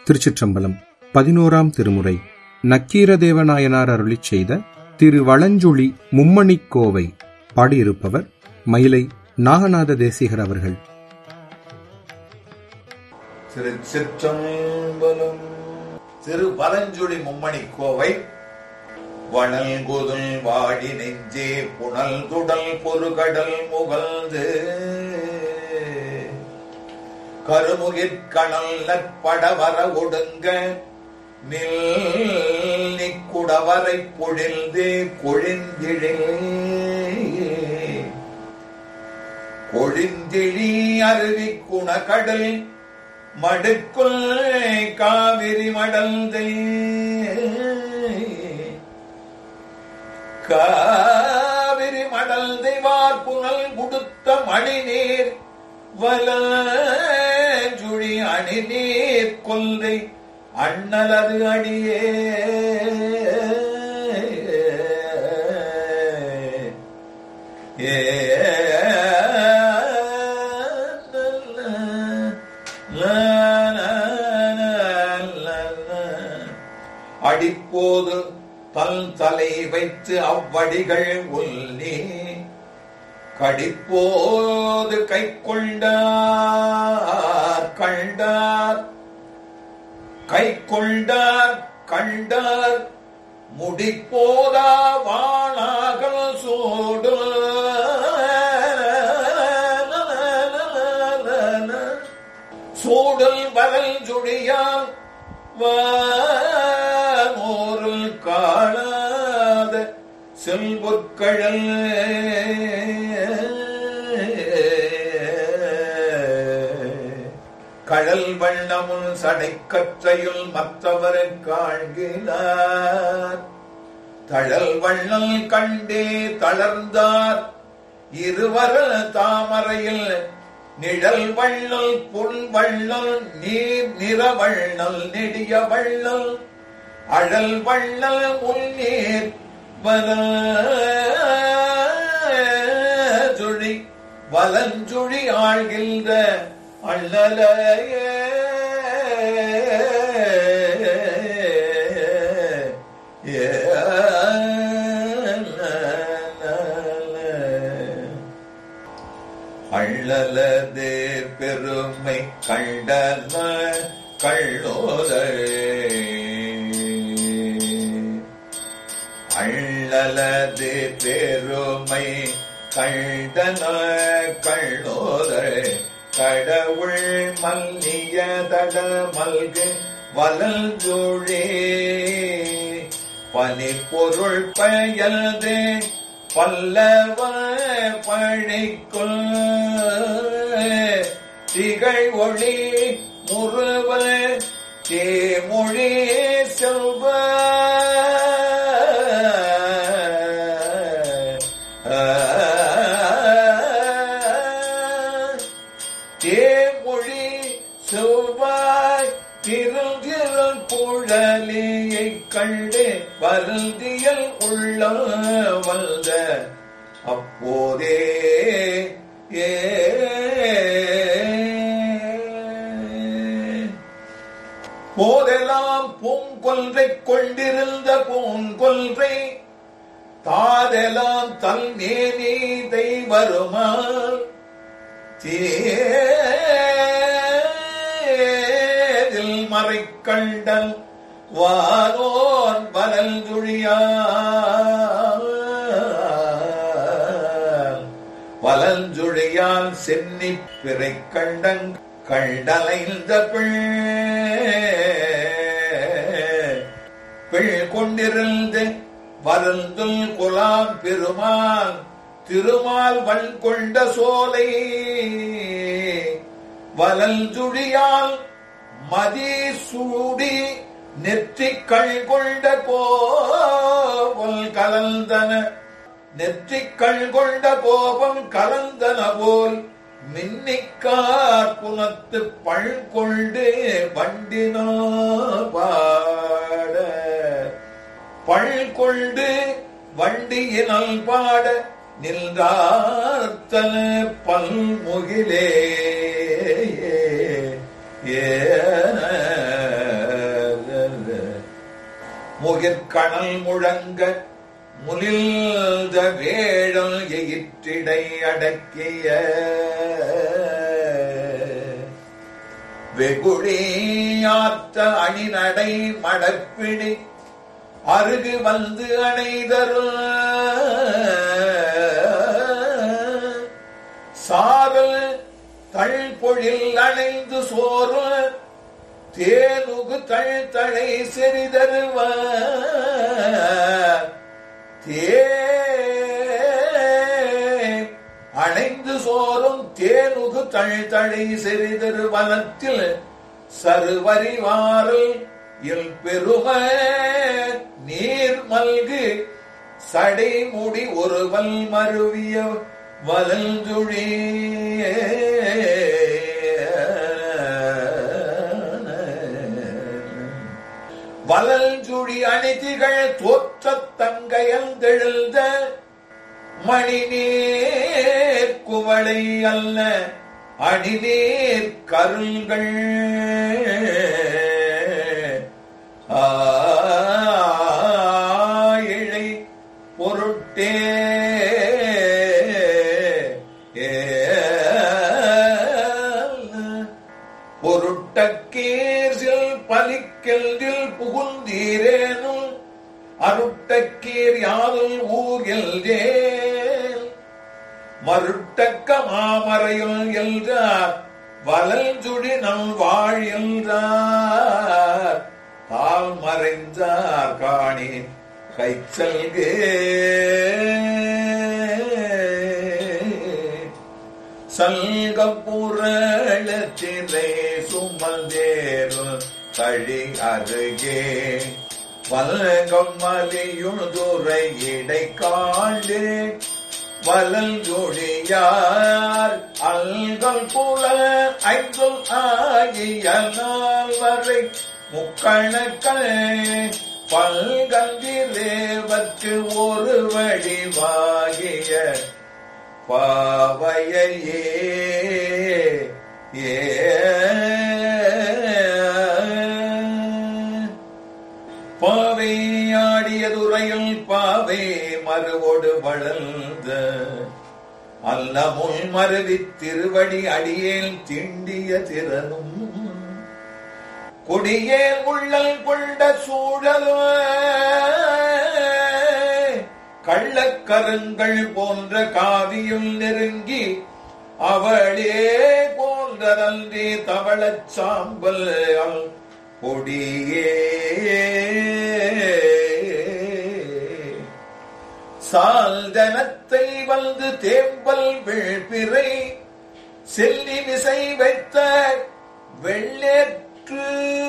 திருச்சிற்றம்பலம் பதினோராம் திருமுறை நக்கீரதேவநாயனார் அருளிச் செய்த திரு வளஞ்சுழி மும்மணிக் கோவை பாடியிருப்பவர் மயிலை நாகநாத தேசிகர் அவர்கள் திருச்சிற்றம்பலம் திரு பரஞ்சுழி மும்மணி கோவை வணல் குதுல் வாடி நெஞ்சே புனல் துடல் பொறுகடல் முகழ்ந்து கருமுகிற்கணல் நற்படவர ஒடுங்க நில் நிக்குடவரை பொழில்து கொழிந்திழில் கொழிந்திழி அருவி குணகடல் மடுக்குள் காவிரி மடல்தை காவிரி மடல்தை வார்புணல் குடுத்த மணிநீர் வல ஜுழி அணிநீர் கொல்லை அண்ணலது அடியே ஏ அடிப்போது தல் தலை வைத்து அவ்வடிகள் உள்ளே கடிப்போது கை கொண்டார் கண்டார் கை கொண்டார் கண்டார் முடிப்போதா வாணாகல் சோடு சூடல் வரல் ஜுடியால் வானோரில் காணாத செல்வக்கழல் கடல் வண்ணமும் சடைக்கற்றையுள் மற்றவர் காண்கிறார் தழல் வண்ணல் கண்டே தளர்ந்தார் இருவர் தாமரையில் நிழல் வள்ளல் பொன் வள்ளல் நீர் நிற வள்ளல் நெடிய வள்ளல் அழல் வள்ளல் முன்னீர் வலஞ்சுழி வலஞ்சுழி ஆழ்கின்ற அள்ளலையே அள்ளலது பெருமை கண்டன கள்ளோதே அள்ளலது பெருமை கண்டன கள்ளோதே கடவுள் மல்லிய தட மல்கு வலல் ஜோழே பனிப்பொருள் பயல்து பல்லவ பழிக்குள் திகழ் ஒளி முருவ தேமொழி செல்வ தேமொழி செவ்வாய் திருந்திரல் புழலியை கண்டு வருந்தியல் உள்ள வந்த அப்போதே ஏ போதெல்லாம் பூங்கொன்றை கொண்டிருந்த பூங்கொன்றை தாதெல்லாம் தன் நேனீதை வருமால் தேதில் மறை கண்டன் வானோன் பலல் துழியா வலஞ்சுழியால் சென்னி பிறை கண்டன் கண்டலைந்த பிள் பிள் கொண்டிருந்து வருந்துல் குலாம் பெருமான் திருமால் வன் கொண்ட சோலை வலஞ்சுழியால் மதி சூடி நெற்றிக் கண் கொண்ட கோபல் கலந்தன நெற்றிக் கண் கொண்ட கோபம் கலந்தன போல் மின்னிக்கார் புனத்து பழ் கொண்டு வண்டினோ பாட பழ் கொண்டு வண்டியினல் பாட நின்றார்த்தன பல்முகிலே ஏன முகிற்கணல் முழங்க முனில்த வேழல் எயிற்றிடை அடக்கிய வெகுழியாத்த அணிநடை மடப்பிடி அருகு வந்து அணைதருள் சாரல் தழ்பொழில் அணைந்து சோறு தேனுகு தழ் தழை செறிதருவ தே அணைந்து சோறும் தேனுகு தழ் தழை செறிதருவனத்தில் சருவரிவாரல் இல் பெரும நீர் மல்கு சடை முடி ஒருவல் மருவிய வலஞ்சுழி வலஞ்சுழி அணிதிகள் தோற்றத் தங்கையந்தெழுந்த மணிநீர் குவளை அல்ல அணிநீர் கருள்கள் ஆயிழை பொருட்டே பொருட்டக்கீர்சில் பலிக்கெல்தில் புகுந்தீரேனும் அருட்டக்கீர் யாதுல் ஊர் எல்தேல் மருட்டக்க மாமறையுள் எல்றார் வலஞ்சுடி நம் வாழ் என்றார் தால் மறைந்தார் காணி கைச்சல்கே சல்கப்புரளத்திலே சுமந்தேரு கழி அருகே வல்கம் மலியுதுரை இடை காண்டு வலல் ஜோடியார் அல்கள் புல ஐந்தொல் ஆகிய நாள் வரை முக்கணக்கள் பல்கந்திரேவற்கு ஒரு வடிவாகிய பாவையே ஏ பாவை ஆடியதுரையில் பாவை மறுவோடு வளர்ந்த அல்ல முள் மருவி திருவடி அடியேல் திண்டிய திறனும் கொடியேல் உள்ளல் கொண்ட சூழலும் கள்ளக்கருங்கள் போன்ற காவியும் நெருங்கி அவளே போன்றதன்றி தவளச் சாம்பல் கொடியே சால்தனத்தை வந்து தேம்பல் விழ்பிறை செல்லி விசை வைத்த வெள்ளேற்று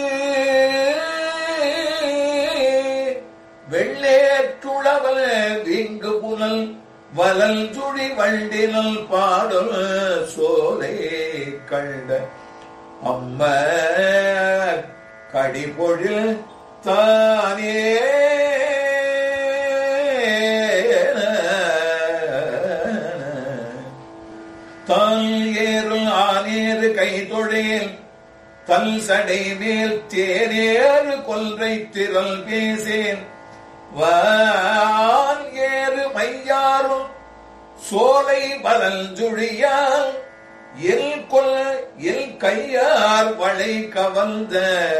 வெள்ளேற்றுளவல் வீங்கு புனல் வலல் துழி வண்டினல் பாடல் சோலை கண்ட அம்ம கடிபொழில் தானே தால் ஏறும் ஆனேறு கைதொழேல் தல் சடை மேல் தேரேறு கொல்றை திரள் பேசேன் வான் ஏறு மையாரும் சோலை பலல் ஜுழியால் எல் கொல் எல் கையார் வளை கவர்ந்த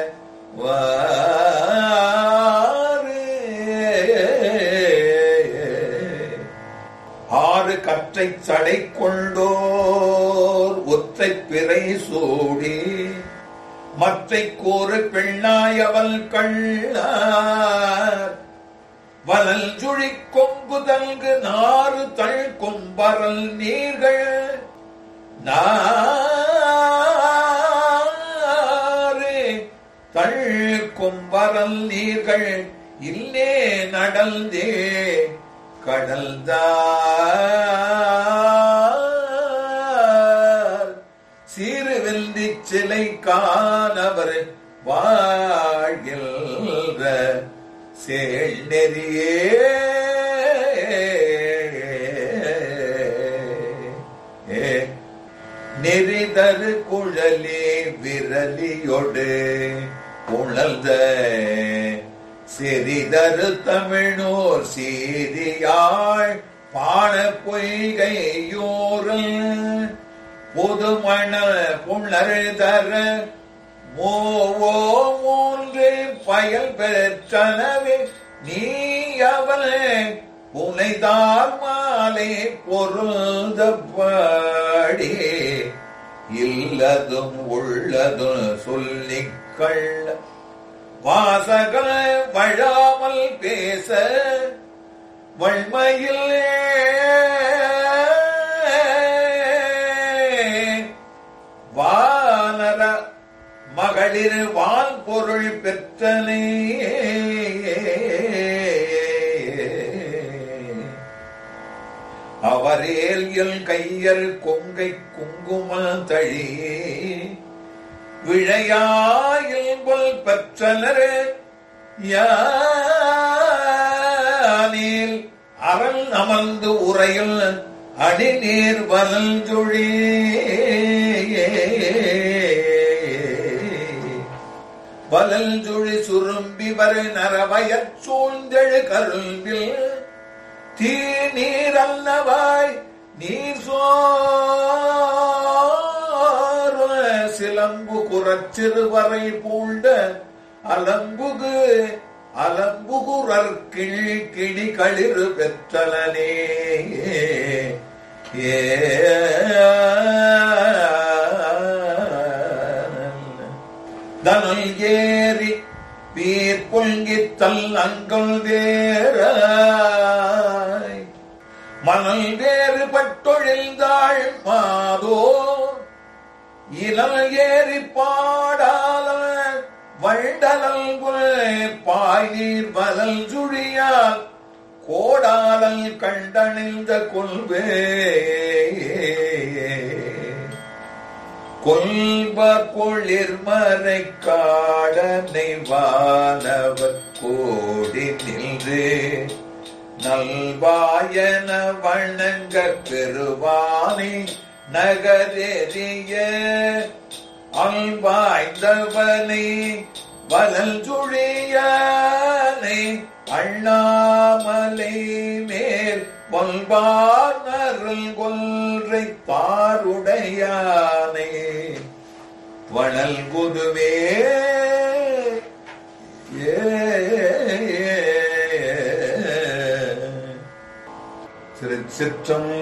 ஆறு கற்றை சடை கொண்டோர் ஒற்றை பிறை சூடி மற்றை கோரு பெண்ணாயவள் கள்ளார் வலல் சுழி கொம்பு தல்கு நாறு தள் கொம்பரல் நீர்கள் நாறு தள் கொம்பரல் நீர்கள் இல்லே நடந்தே கடல்தார் சீறு வெந்தி சிலை காணவர் வாழ்கின்ற சேழ்நெறியே ஏ நெறிதரு குழலி விரலியொடு உணர்ந்த செறிதரு தமிழோர் சீரியாள் பாண பொய்கையோரல் புதுமண புணர் தர மூவோ மூன்று பயல் பெற்றனவே நீ அவள் புனைதார் மாலை பொருந்தப்படி இல்லதும் உள்ளதும் சொல்லிக்கள் வாசகல் வழாமல் பேச வன்மையில் வானர மகளிர் வான் பொருள் பெற்றனே அவரேல் எல் கையல் கொங்கை குங்கும தழி விழையாயில் கொல் பெற்றனர் யானில் அரண் அமர்ந்து உரையில் அடிநீர் வலல் ஜொழி வலல் ஜொழி சுரும்பி வரு நரவயற் சூழ்ந்தெழு கரும்பில் தீ நீர் அல்லவாய் நீர் சோர சிலம்பு குறச்சிறுவரை பூண்ட அலம்புகு அலம்புகுரற் கிழி கிளி களிறு பெற்றலனே ஏ தனல் ஏறி பீர் பொங்கித்தல் அங்கள் வேறாய் மணல் வேறு பட்டொழிந்தாள் மாதோ இளல் ஏறி பாடால வண்டலல் பாய் நீர் வலல் சுழியால் கோடாலல் கண்டணிந்த கொள்வே கொல்ப குளிர்மறை காடனை வானவர் கோடி நின்று நல்வாயன வணங்க பெருவானை நகரெறிய அல்வாய்ந்தவனை வலல் சுழியானை அண்ணாமலை மேல் கொல்வார் நருள் கொன்றை தாருடையானே வளல் குதுவே ஏ திருச்சிற்றம்பலம்